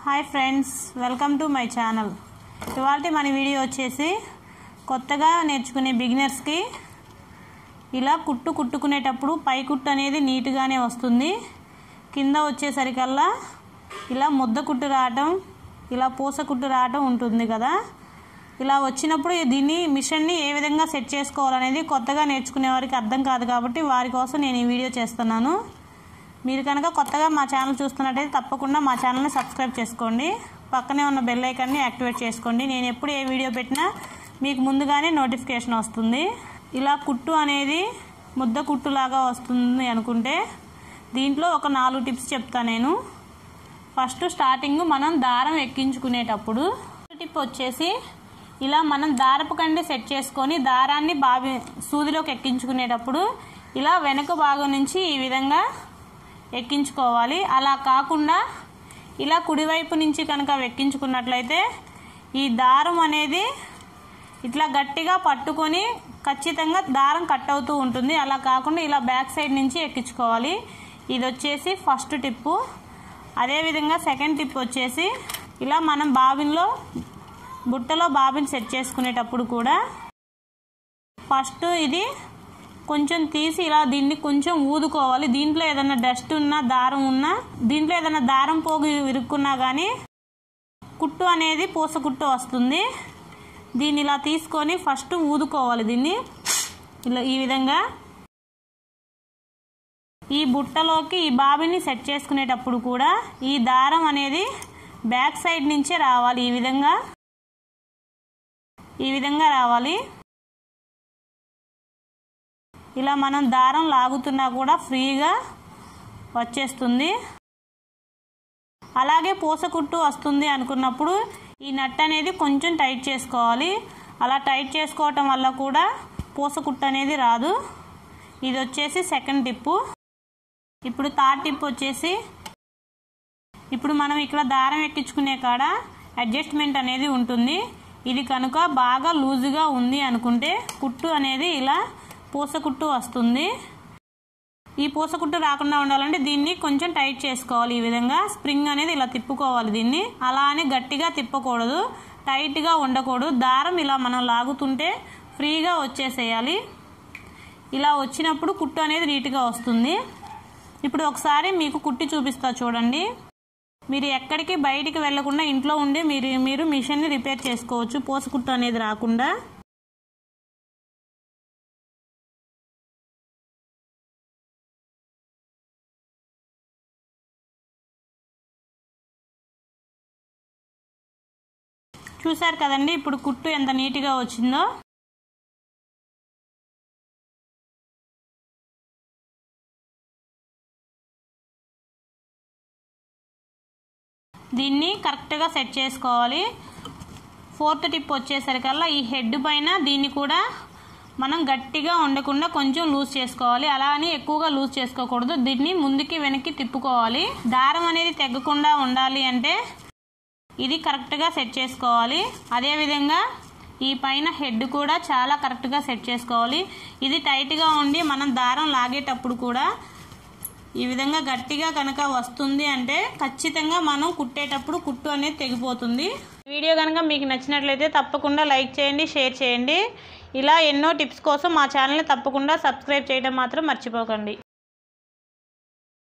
hi friends welcome to my channel ఇవాళ మన video వచ్చేసి కొత్తగా నేర్చుకునే బిగినర్స్కి ఇలా కుట్టు కుట్టుకునేటప్పుడు పై కుట్టు అనేది నీట్గానే వస్తుంది కింద వచ్చేసరికల్లా ఇలా ముద్ద కుట్టు రావటం ఇలా పూస కుట్టు రావటం ఉంటుంది కదా ఇలా వచ్చినప్పుడు దీన్ని మిషన్ని ఏ విధంగా సెట్ చేసుకోవాలనేది కొత్తగా నేర్చుకునే వారికి అర్థం కాదు కాబట్టి వారి కోసం నేను ఈ వీడియో చేస్తున్నాను మీరు కనుక కొత్తగా మా ఛానల్ చూస్తున్నట్టయితే తప్పకుండా మా ఛానల్ని సబ్స్క్రైబ్ చేసుకోండి పక్కనే ఉన్న బెల్ ఐకాన్ని యాక్టివేట్ చేసుకోండి నేను ఎప్పుడు ఏ వీడియో పెట్టినా మీకు ముందుగానే నోటిఫికేషన్ వస్తుంది ఇలా కుట్టు అనేది ముద్ద కుట్టులాగా వస్తుంది అనుకుంటే దీంట్లో ఒక నాలుగు టిప్స్ చెప్తా నేను ఫస్ట్ స్టార్టింగ్ మనం దారం ఎక్కించుకునేటప్పుడు టిప్ వచ్చేసి ఇలా మనం దారపు కండి సెట్ చేసుకొని దారాన్ని బావి సూదిలోకి ఎక్కించుకునేటప్పుడు ఇలా వెనక భాగం నుంచి ఈ విధంగా ఎక్కించుకోవాలి అలా కాకుండా ఇలా కుడివైపు నుంచి కనుక ఎక్కించుకున్నట్లయితే ఈ దారం అనేది ఇట్లా గట్టిగా పట్టుకొని ఖచ్చితంగా దారం కట్ అవుతూ ఉంటుంది అలా కాకుండా ఇలా బ్యాక్ సైడ్ నుంచి ఎక్కించుకోవాలి ఇది వచ్చేసి ఫస్ట్ టిప్పు అదేవిధంగా సెకండ్ టిప్ వచ్చేసి ఇలా మనం బాబిన్లో బుట్టలో బాబిన్ సెట్ చేసుకునేటప్పుడు కూడా ఫస్ట్ ఇది కొంచెం తీసి ఇలా దీన్ని కొంచెం ఊదుకోవాలి దీంట్లో ఏదైనా డస్ట్ ఉన్నా దారం ఉన్నా దీంట్లో ఏదైనా దారం పోగు ఇరుక్కున్నా కానీ కుట్టు అనేది పూస కుట్టు వస్తుంది దీన్ని ఇలా తీసుకొని ఫస్ట్ ఊదుకోవాలి దీన్ని ఇలా ఈ విధంగా ఈ బుట్టలోకి ఈ బాబిని సెట్ చేసుకునేటప్పుడు కూడా ఈ దారం అనేది బ్యాక్ సైడ్ నుంచే రావాలి ఈ విధంగా ఈ విధంగా రావాలి ఇలా మనం దారం లాగుతున్నా కూడా ఫ్రీగా వచ్చేస్తుంది అలాగే పూసకుట్టు వస్తుంది అనుకున్నప్పుడు ఈ నట్ అనేది కొంచెం టైట్ చేసుకోవాలి అలా టైట్ చేసుకోవటం వల్ల కూడా పూసకుట్టు అనేది రాదు ఇది వచ్చేసి సెకండ్ టిప్పు ఇప్పుడు థర్డ్ టిప్ వచ్చేసి ఇప్పుడు మనం ఇక్కడ దారం ఎక్కించుకునే కాడ అడ్జస్ట్మెంట్ అనేది ఉంటుంది ఇది కనుక బాగా లూజుగా ఉంది అనుకుంటే కుట్టు అనేది ఇలా పూసకుట్టు వస్తుంది ఈ పూసకుట్టు రాకుండా ఉండాలంటే దీన్ని కొంచెం టైట్ చేసుకోవాలి ఈ విధంగా స్ప్రింగ్ అనేది ఇలా తిప్పుకోవాలి దీన్ని అలా అని గట్టిగా తిప్పకూడదు టైట్గా ఉండకూడదు దారం ఇలా మనం లాగుతుంటే ఫ్రీగా వచ్చేసేయాలి ఇలా వచ్చినప్పుడు కుట్టు అనేది నీట్గా వస్తుంది ఇప్పుడు ఒకసారి మీకు కుట్టి చూపిస్తా చూడండి మీరు ఎక్కడికి బయటికి వెళ్లకుండా ఇంట్లో ఉండి మీరు మీరు మిషన్ని రిపేర్ చేసుకోవచ్చు పూసకుట్టు అనేది రాకుండా చూసారు కదండి ఇప్పుడు కుట్టు ఎంత నీట్గా వచ్చిందో దీన్ని కరెక్ట్గా సెట్ చేసుకోవాలి ఫోర్త్ టిప్ వచ్చేసరికల్లా ఈ హెడ్ పైన దీన్ని కూడా మనం గట్టిగా ఉండకుండా కొంచెం లూజ్ చేసుకోవాలి అలా అని ఎక్కువగా లూజ్ చేసుకోకూడదు దీన్ని ముందుకి వెనక్కి తిప్పుకోవాలి దారం అనేది తెగ్గకుండా ఉండాలి అంటే ఇది కరెక్ట్గా సెట్ చేసుకోవాలి అదేవిధంగా ఈ పైన హెడ్ కూడా చాలా కరెక్ట్గా సెట్ చేసుకోవాలి ఇది టైట్గా ఉండి మనం దారం లాగేటప్పుడు కూడా ఈ విధంగా గట్టిగా కనుక వస్తుంది అంటే ఖచ్చితంగా మనం కుట్టేటప్పుడు కుట్టు అనేది తెగిపోతుంది వీడియో కనుక మీకు నచ్చినట్లయితే తప్పకుండా లైక్ చేయండి షేర్ చేయండి ఇలా ఎన్నో టిప్స్ కోసం మా ఛానల్ని తప్పకుండా సబ్స్క్రైబ్ చేయడం మాత్రం మర్చిపోకండి